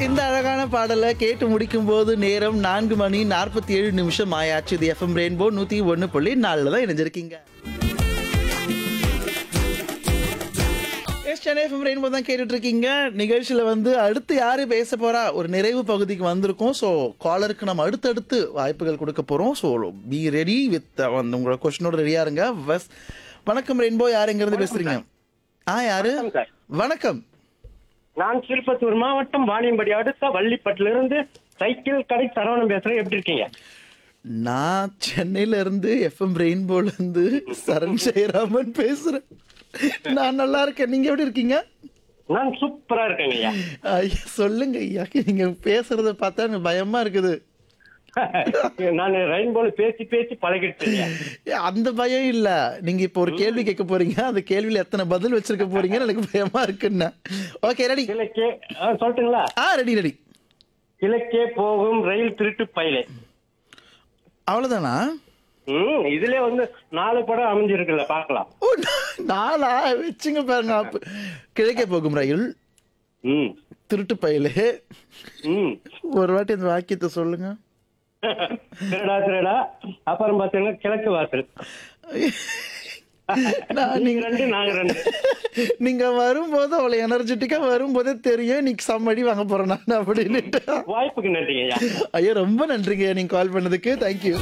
இந்த அழகான பாடலை கேட்டு முடிக்கும் போது நேரம் நான்கு மணி நாற்பத்தி ஏழு நிமிஷம் ஆயாச்சு இது எஃப்எம் ரெயின்போ நூத்தி ஒன்று புள்ளி நாலில் தான் இணைஞ்சிருக்கீங்க எஸ் சென்னை எஃப்எம் ரெயின்போ தான் கேட்டுட்டு இருக்கீங்க நிகழ்ச்சியில் வந்து அடுத்து யாரு பேச போறா ஒரு நிறைவு பகுதிக்கு வந்திருக்கோம் ஸோ காலருக்கு நம்ம அடுத்தடுத்து வாய்ப்புகள் கொடுக்க போறோம் ஸோ பி ரெடி வித் வந்து உங்களோட கொஸ்டினோட ரெடியா இருங்க பஸ் வணக்கம் ரெயின்போ யார் எங்கிறது பேசுறீங்க ஆ யாரு வணக்கம் சார். வணக்கம் நான் திருப்பத்தூர் மாவட்டம் வாணியம்படி அடுத்த வள்ளிப்பட்டுல இருந்து சைக்கிள் கடை சரவணன் பேசுறேன் எப்படி இருக்கீங்க நான் சென்னையில இருந்து எஃப்எம் ரெயின்போல இருந்து சரண் ஜெயராமன் பேசுறேன் நான் நல்லா இருக்கேன் நீங்க எப்படி இருக்கீங்க நான் சூப்பரா இருக்கேங்க ஐயா ஐயா சொல்லுங்க ஐயா நீங்க பேசுறத பார்த்தா எனக்கு பயமா இருக்குது நான் ரெயின்போல பேசி பேசி பழகிடுச்சு ஐயா. ஏ, அந்த பயம் இல்ல நீங்க இப்போ ஒரு கேள்வி கேட்க போறீங்க அந்த கேள்வியில எத்தனை பதில் வச்சிருக்க போறீங்கன்னு எனக்கு பயமா இருக்குன்னு ஓகே ரெடி கிழக்கே ஆ, சொல்லட்டுங்களா ஆ ரெடி ரெடி கிழக்கே போகும் ரயில் திருட்டு பயிலே அவ்வளவுதானா ம் இதுல வந்து நாலு படம் அமைஞ்சிருக்குல்ல பார்க்கலாம் ஓ, நாளா வச்சுங்க பாருங்க அப்ப கிழக்கே போகும் ரயில் ம் திருட்டு பயலே ம் ஒரு வாட்டி அந்த வாக்கியத்தை சொல்லுங்க திருடா திருடா அப்புறம் பாத்தீங்கன்னா கிழக்கு வாசல் நான் நீங்க ரெண்டு நாங்க ரெண்டு நீங்க வரும்போது அவ்வளவு எனர்ஜெட்டிக்கா வரும்போதே தெரியும் இன்னைக்கு சம்மடி வாங்க போறேன் நான் அப்படின்னுட்டு வாய்ப்புக்கு நன்றிங்க ஐயா ஐயோ ரொம்ப நன்றிங்க நீங்க கால் பண்ணதுக்கு தேங்க்யூ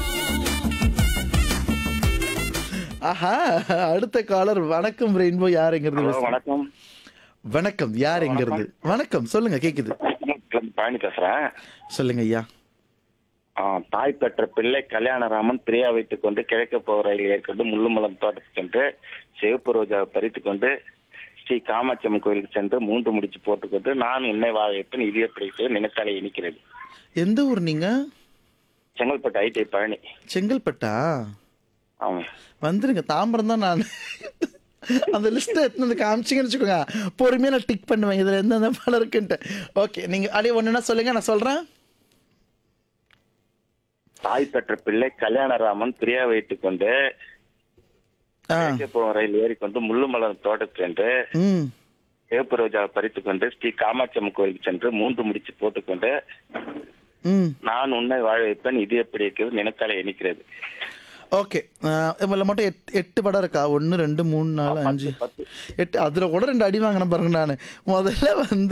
ஆஹா அடுத்த காலர் வணக்கம் ரெயின்போ யாருங்கிறது ஹலோ பேசுங்க. வணக்கம் வணக்கம் யாருங்கிறது வணக்கம் சொல்லுங்க கேக்குது கிளம்பி பழனி பேசுறேன் சொல்லுங்க ஐயா ஆ, தாய் பெற்ற பிள்ளை கல்யாணராமன் பிரியா வைத்துக் கொண்டு கிழக்க போகிற ரயில் ஏற்கொண்டு முள்ளுமலம் தோட்டத்துக்கு சென்று சிவப்பு ரோஜாவை பறித்துக் கொண்டு ஸ்ரீ காமாட்சி அம்மன் கோயிலுக்கு சென்று மூன்று முடிச்சு போட்டுக்கொண்டு நான் உன்னை வாழையப்பன் இதய பிடித்து நினைத்தாலே இனிக்கிறது எந்த ஊர் நீங்க செங்கல்பட்டு ஐடி பழனி செங்கல்பட்டா ஆமா வந்துருங்க தாம்பரம் தான் நான் அந்த லிஸ்ட்டை எடுத்து வந்து காமிச்சிங்கன்னு வச்சுக்கோங்க பொறுமையாக நான் டிக் பண்ணுவேன் இதில் எந்தெந்த படம் இருக்குன்ட்டு ஓகே நீங்கள் அப்படியே ஒன்றுனா சொல்லுங்க நான் சொல்கிறேன் தாய் பெற்ற பிள்ளை கல்யாணராமன் பிரியா வைத்துக் கொண்டு ஆ கிழக்க போகும் ரயில் ஏறிக்கொண்டு முள்ளுமலம் தோட்டத்துக்கு சென்று ம் சிவப்பு ரோஜாவை பறித்துக் கொண்டு ஸ்ரீ காமாட்சி அம்மன் கோயிலுக்கு சென்று மூன்று முடிச்சு போட்டுக்கொண்டு ம் நான் உன்னை வாழ வைப்பேன் இது எப்படி இருக்கிறது நினைத்தாலே இனிக்கிறது ஓகே இதில் மட்டும் எட்டு எட்டு படம் இருக்கா ஒன்று ரெண்டு மூணு நாலு அஞ்சு பத்து. எட்டு அதில் கூட ரெண்டு அடி வாங்கினேன் பாருங்க நான் முதல்ல வந்து